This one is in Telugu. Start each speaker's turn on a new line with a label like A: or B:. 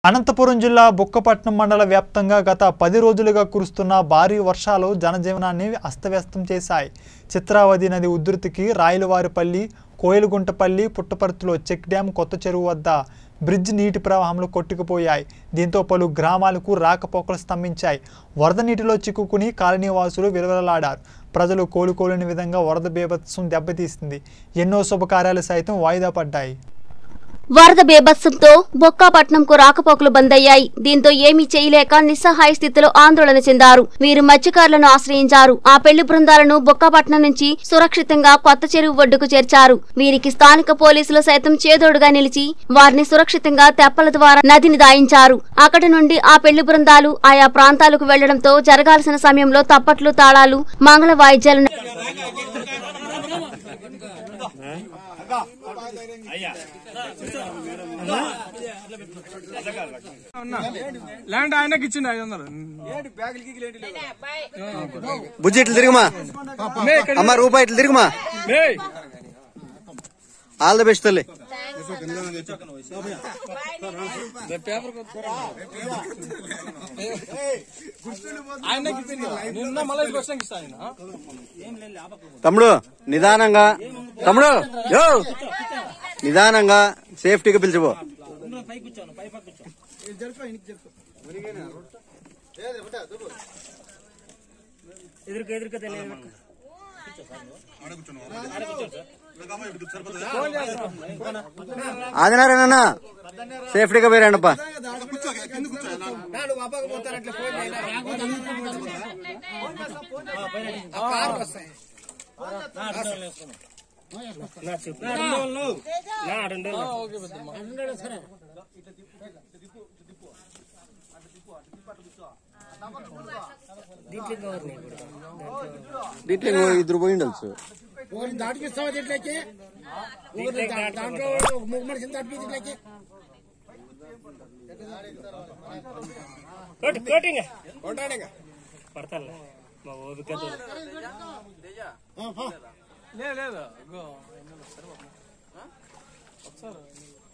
A: అనంతపురం జిల్లా బుక్కపట్నం మండల వ్యాప్తంగా గత పది రోజులుగా కురుస్తున్న భారీ వర్షాలు జనజీవనాన్ని అస్తవ్యస్తం చేశాయి చిత్రావతి నది ఉధృతికి రాయలవారిపల్లి కోయిలగుంటపల్లి పుట్టపర్తిలో చెక్ డ్యాం కొత్త చెరువు వద్ద బ్రిడ్జ్ నీటి ప్రవాహంలో కొట్టుకుపోయాయి దీంతో పలు గ్రామాలకు రాకపోకలు స్తంభించాయి వరద నీటిలో చిక్కుకుని కాలనీవాసులు విలవలలాడారు ప్రజలు కోలుకోలేని విధంగా వరద బీభత్సం దెబ్బతీసింది ఎన్నో శుభకార్యాలు సైతం వాయిదా పడ్డాయి
B: వరద బేభత్సంతో బొక్కాపట్నంకు రాకపోకలు బంద్ అయ్యాయి దీంతో ఏమీ చేయలేక నిస్సహాయ స్థితిలో ఆందోళన చెందారు వీరు మత్స్యకారులను ఆశ్రయించారు ఆ పెళ్లి బృందాలను బొక్కాపట్నం నుంచి సురక్షితంగా కొత్త చెరువు ఒడ్డుకు చేర్చారు వీరికి స్థానిక పోలీసులు సైతం చేదోడుగా నిలిచి వారిని సురక్షితంగా తెప్పల ద్వారా నదిని దాయించారు అక్కడి నుండి ఆ పెళ్లి బృందాలు ఆయా ప్రాంతాలకు వెళ్లడంతో జరగాల్సిన సమయంలో తప్పట్లు తాళాలు మంగళ వాయిద్యాలు
C: ల్యాండ్ ఆయనకి ఇచ్చిండు ఐదు వందలు
D: బుజ్జి ఇట్లు తిరుగుమా అమ్మ రూపాయి ఇట్లు తిరుగుమా
C: ఏయ్,
D: ఆల్ ద బెస్ట్ తల్లి
C: ఆయనకి ఇచ్చిండు నిన్న మళ్ళీ ఇక్కడికి వచ్చినాక ఇస్తా ఆయన
D: తమ్ముడు నిదానంగా తమ్ముడు యో నిదానంగా సేఫ్టీగా పిలిచిపో ఆదినారాయణ సేఫ్టీగా పోయిరండప్ప దీంట్లో ఇంకో ఇద్దరు పోయి ఉండొచ్చు
E: ఒకరిని దాటికిస్తావా దీంట్లోకి ఒకరిని దా- దాంట్లో ఒక ముగ్గు మనిషిని దాటిపి దీంట్లోకి
C: లే- లేదు ఇగో, ఆయన వస్తారు బాబు. ఒకసారి